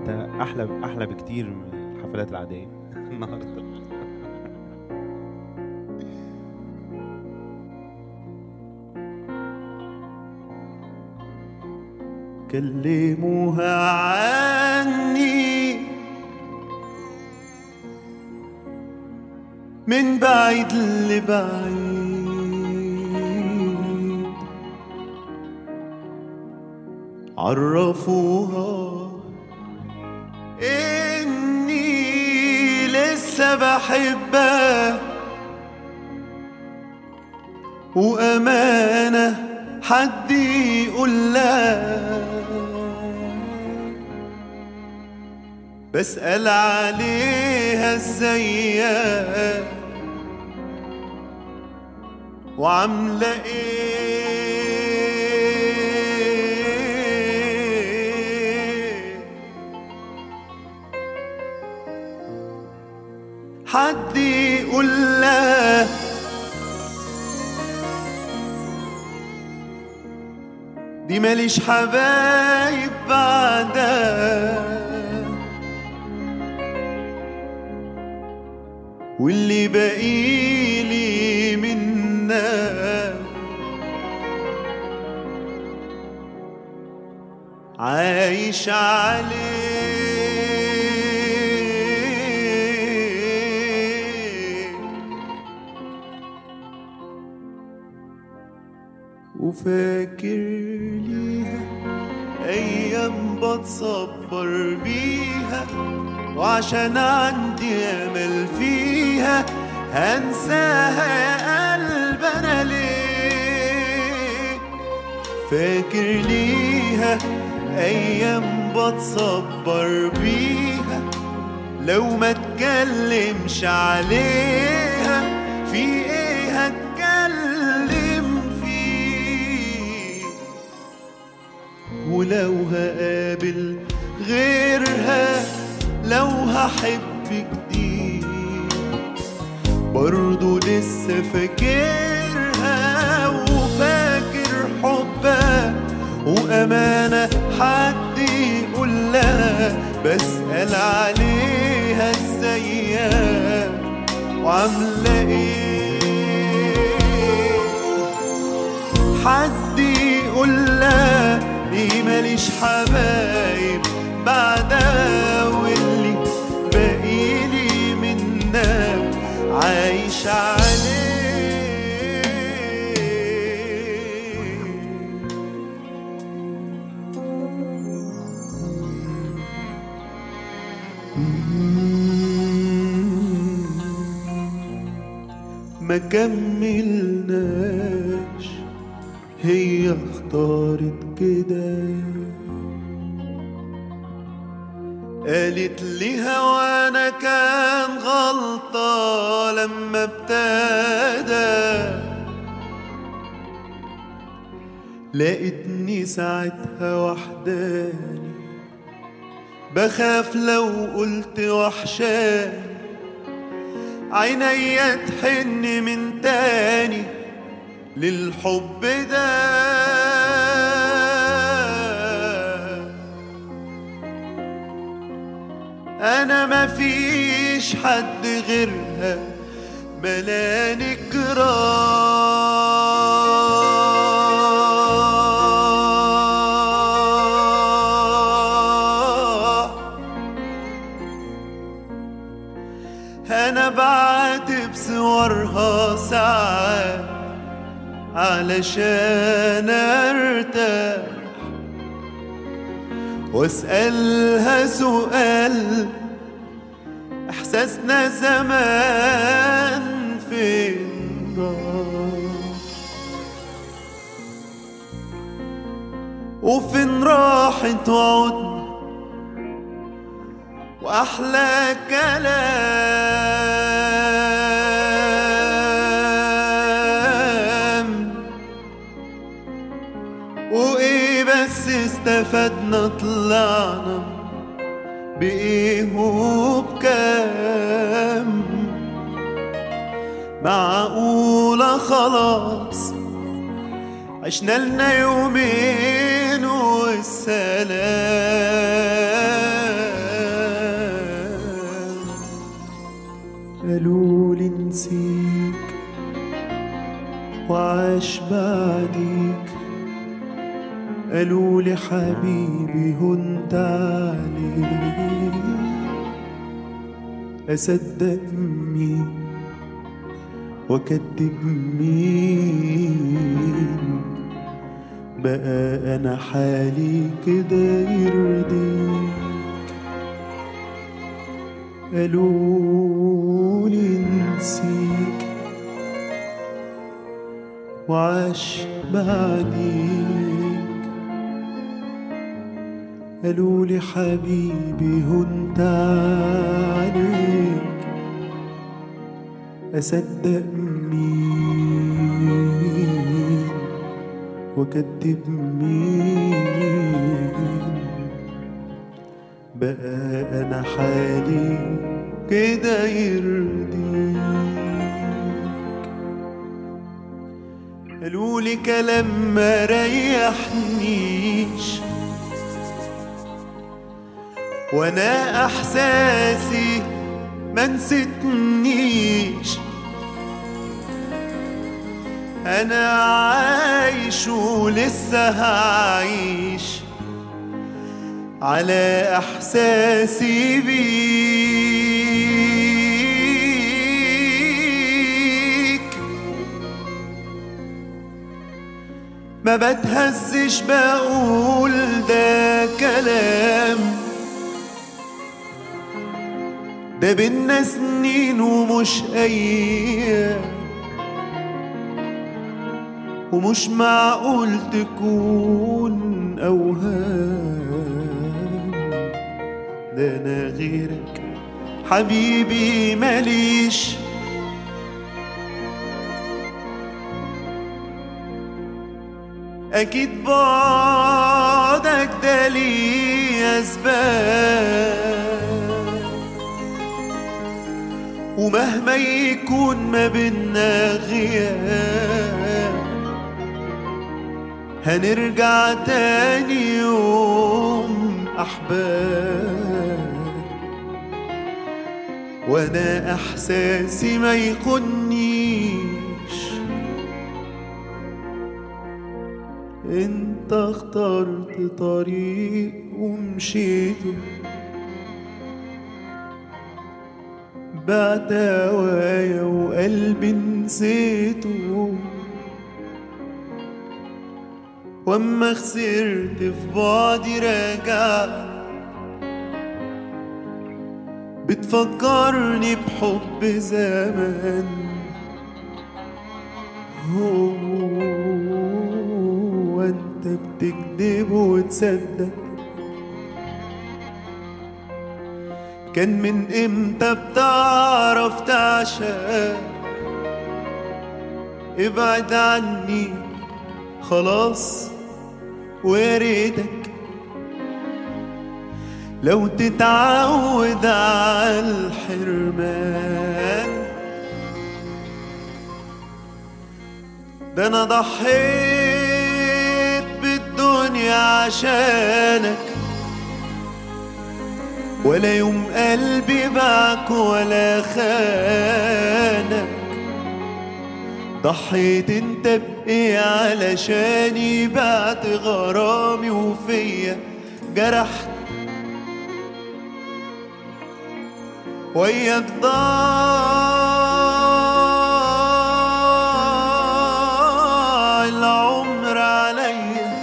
انت احلى احلى بكتير من الحفلات العاديه النهارده كلموها عني من بعيد لبعيد عرفوها اني لسه بحبها وامانه حد يقول لا بسأل عليها ازيك وعاملة ايه حد يقول لها دي ماليش حبايب بعدها واللي بقيلي منا عايش عليه وفاكر ليها أيام بتصبر بيها وعشان عندي أمل فيها هنساها يا قلب أنا ليه فاكر ليها أيام بتصبر بيها لو ما اتكلمش عليها في ايه هتكلم فيه ولو هقابل غيرها لو هحب جديد برضو لسه فاكرها وفاكر حبها وأمانة حد يقول لها بسأل عليها ازيها وعاملة ايه حد يقول لها دي ماليش حبايب بعدها واللي باقيلي منها عايش عليه ما كملناش هي اختارت كده قالت لي هوانا كان غلطة لما ابتدى لقيتني ساعتها وحداني بخاف لو قلت وحشاني عينيا تحن من تاني للحب ده انا مفيش حد غيرها بلا نكران انا بعاتب صورها ساعات علشان ارتاح واسألها سؤال احساسنا زمان فين راح وفين راحت وعدنا واحلى كلام وايه بس استفدنا طلعنا بايه وبكام معقولة خلاص عشنا لنا يومين والسلام وعاش بعديك قالوا لي حبيبي هنت عليك أصدق مين وأكدب مين بقى أنا حالي كده يرضيك قالوا لي نسيك وعاش بعديك قالوا لي حبيبي هنت عليك أصدق مين وأكدب مين بقى أنا حالي كده يرضيك قالوا لي كلام ما ريحنيش وانا احساسي ما نسيتنيش انا عايش ولسه هعيش على احساسي بيك ما بتهزش بقول ده كلام ده بينا سنين ومش ايام ومش معقول تكون اوهام ده انا غيرك حبيبي ماليش أكيد بعدك ده ليه أسباب ومهما يكون ما بينا غياب هنرجع تاني يوم أحباب وأنا إحساسي ما يخنيش انت اخترت طريق ومشيته بعت هوايا وقلبي نسيته واما خسرت في بعدي راجعت بتفكرني بحب زمان هو انت بتكذب وتصدق كان من امتى بتعرف تعشق ابعد عني خلاص ويا ريتك لو تتعود على الحرمان ده انا ضحيت بالدنيا عشانك ولا يوم قلبي باعك ولا خانك ضحيت انت بايه علشاني بعت غرامي وفيا جرحت وياك ضاع العمر عليا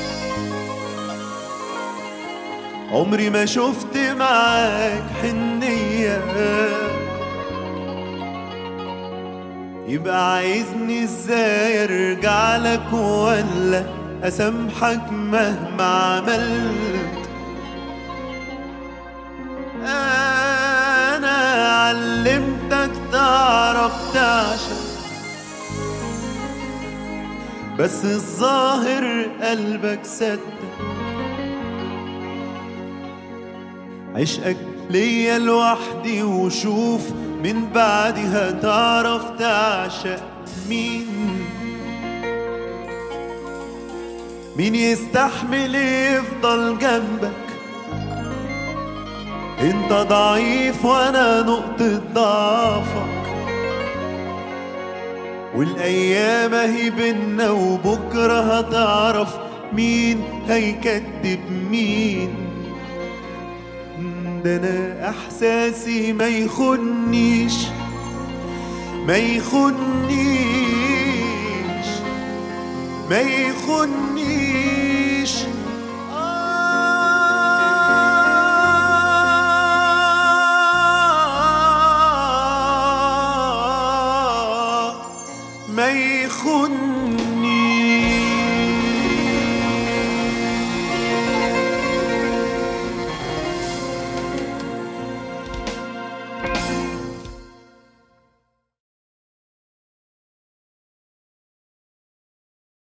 عمري ما شفت معاك حنية يبقى عايزني ازاي ارجع لك ولا اسامحك مهما عملت انا علمتك تعرف تعشق بس الظاهر قلبك صدق عشقك ليا لوحدي وشوف من بعدي هتعرف تعشق مين مين يستحمل يفضل جنبك انت ضعيف وانا نقطة ضعفك والايام اهي بينا وبكره هتعرف مين هيكدب مين ده انا احساسي ما يخنيش ما يخنيش ما يخنيش